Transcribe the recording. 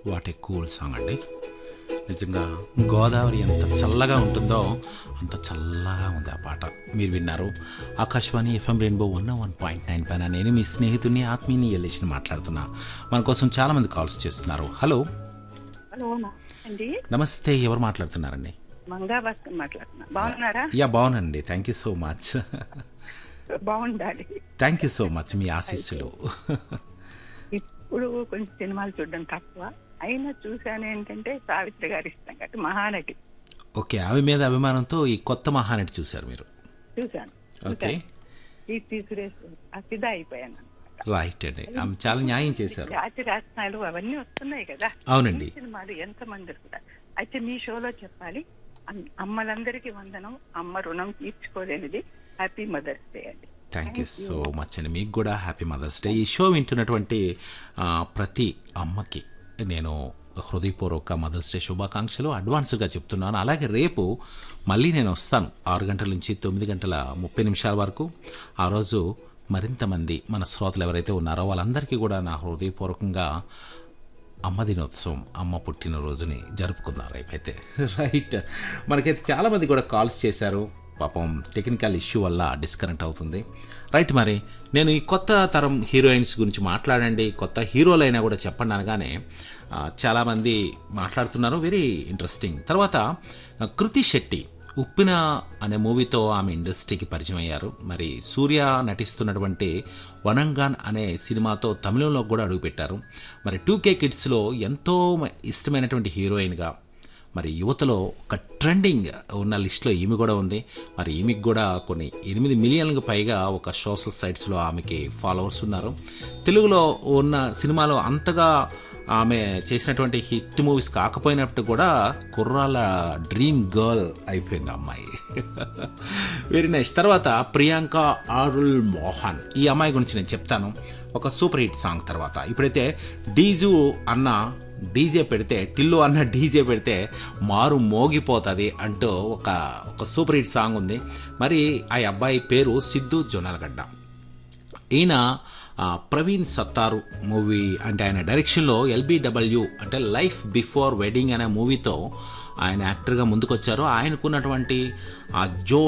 what a cool song అండి నిజంగా గోదావరి ఎంత చల్లగా ఉంటుందో అంత చల్లగా ఉంది ఆ పాట మీరు విన్నారు Akashvani F M rainbow one one point nine పైన నేను మీ స్నేహితుడిని ఆత్మీయని ఎల్లేసిన మాట్లాడుతున్నా మన కోసం చాలామంది కాల్స్ చేస్తున్నారు హలో హలో అండి నమస్తే ఎవరు మాట్లాడుతున్నారండి మంగా భాస్కర్ మాట్లాడుతున్నా బాగున్నారా యా బాగునండి థ్యాంక్ యూ సో మచ్ బాగుండాలి థ్యాంక్ యూ సో మచ్ మీ ఆశీస్సులు ఇప్పుడు కొంచెం సినిమాలు చూడడం తక్కువ అయినా చూశాను ఏంటంటే సావిత్రి గారి ఇష్టం కాబట్టి మహానటి ఓకే ఆమె మీద అభిమానంతో ఈ కొత్త మహానటి చూశారు మీరు చూశాను ఓకే కీర్తి సురేష్ అసిదా అయిపోయాను రైట్ అండి ఆమె చాలా న్యాయం చేశారు జాతి రాష్ట్రాలు అవన్నీ వస్తున్నాయి కదా అవునండి ఈ సినిమాలు ఎంతమంది కూడా అయితే మీ షోలో చెప్పాలి అమ్- అమ్మలందరికీ వందనం అమ్మ రుణం తీర్చుకోలేనిది హ్యాపీ మదర్స్ డే అండి థ్యాంక్ యూ సో మచ్ అండి మీకు కూడా హ్యాపీ మదర్స్ డే ఈ షో వింటున్నటువంటి ఆ, ప్రతి అమ్మకి నేను హృదయపూర్వక మదర్స్ డే శుభాకాంక్షలు అడ్వాన్స్గా చెప్తున్నాను అలాగే రేపు మళ్ళీ నేను వస్తాను ఆరు గంటల నుంచి తొమ్మిది గంటల ముప్పై నిమిషాల వరకు ఆ రోజు మరింత మంది మన శ్రోతలు ఎవరైతే ఉన్నారో వాళ్ళందరికీ కూడా నా హృదయపూర్వకంగా అమ్మ దినోత్సవం అమ్మ పుట్టినరోజుని జరుపుకున్నారు రేపైతే రైట్ మనకైతే చాలామంది కూడా కాల్స్ చేశారు పాపం టెక్నికల్ ఇష్యూ వల్ల డిస్కనెక్ట్ అవుతుంది రైట్ మరి నేను ఈ కొత్త తరం హీరోయిన్స్ గురించి మాట్లాడండి కొత్త హీరోలైనా కూడా చెప్పండి అనగానే ఆ, చాలామంది మాట్లాడుతున్నారు వెరీ ఇంట్రెస్టింగ్ తర్వాత ఆ, కృతి శెట్టి ఉప్పిన అనే మూవీతో ఆమె ఇండస్ట్రీకి పరిచయం అయ్యారు మరి సూర్య నటిస్తున్నటువంటి వనంగాన్ అనే సినిమాతో తమిళంలో కూడా అడుగుపెట్టారు మరి టూ కే కిడ్స్లో ఎంతో మ- ఇష్టమైనటువంటి హీరోయిన్గా మరి యువతలో ఒక ట్రెండింగ్ ఉన్న లిస్ట్లో ఈమె కూడా ఉంది మరి ఈమెకి కూడా కొన్ని ఎనిమిది మిలియన్లకు పైగా ఒక సోషల్ సైట్స్లో ఆమెకి ఫాలోవర్స్ ఉన్నారు తెలుగులో ఉన్న సినిమాలో అంతగా ఆమె చేసినటువంటి హిట్ మూవీస్ కాకపోయినట్టు కూడా కుర్రాల డ్రీమ్ గర్ల్ అయిపోయింది ఆ అమ్మాయి వెరీ నైస్ తర్వాత ప్రియాంక ఆరుల్ మోహన్ ఈ అమ్మాయి గురించి నేను చెప్తాను ఒక సూపర్ హిట్ సాంగ్ తర్వాత ఇప్పుడైతే డీజు అన్న డీజే పెడితే టిల్లు అన్న డీజే పెడితే మారు మోగిపోతుంది అంటూ ఒక ఒక సూపర్ హిట్ సాంగ్ ఉంది మరి ఆ అబ్బాయి పేరు సిద్ధు జొన్నలగడ్డ ఈయన ఆ, ప్రవీణ్ సత్తారు మూవీ అంటే ఆయన డైరెక్షన్లో ఎల్బిడబ్ల్యూ అంటే లైఫ్ బిఫోర్ వెడ్డింగ్ అనే మూవీతో ఆయన యాక్టర్గా ముందుకొచ్చారు ఆయనకున్నటువంటి ఆ జో